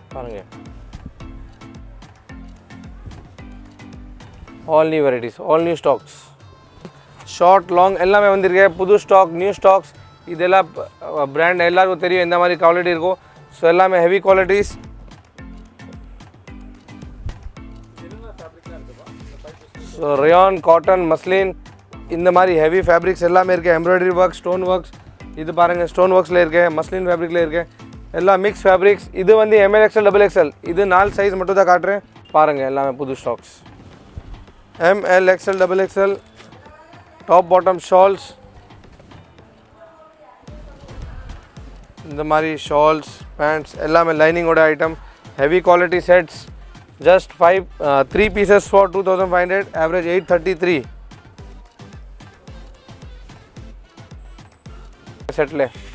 பாருங்க all new varieties all new stocks short long எல்லாமே வந்திருக்கு புது ஸ்டாக் நியூ ஸ்டாக்ஸ் இதெல்லாம் பிராண்ட் எல்லாருக்கும் தெரியும் இந்த மாதிரி குவாலிட்டி இருக்கும் ஸோ எல்லாமே heavy qualities so rayon cotton muslin இந்த மாதிரி ஹெவி ஃபேப்ரிக்ஸ் எல்லாமே இருக்குது எம்ப்ராய்டரி ஒர்க் ஸ்டோன் ஒர்க்ஸ் இது பாருங்கள் ஸ்டோன் ஒர்க்ஸில் இருக்கு மஸ்லின் ஃபேப்ரிக்கில் இருக்கு எல்லாம் மிக்ஸ் ஃபேப்ரிக்ஸ் இது வந்து எம்எல் எக்ஸ்எல் டபுள் எக்ஸ்எல் இது நாலு சைஸ் மட்டும் தான் காட்டுறேன் பாருங்கள் எல்லாமே புது stocks M L XL double XL top bottom shawls இந்த மாதிரி ஷால்ஸ் பேண்ட்ஸ் எல்லாமே லைனிங்கோட item heavy quality sets just five three pieces for two thousand five hundred average eight thirty three settle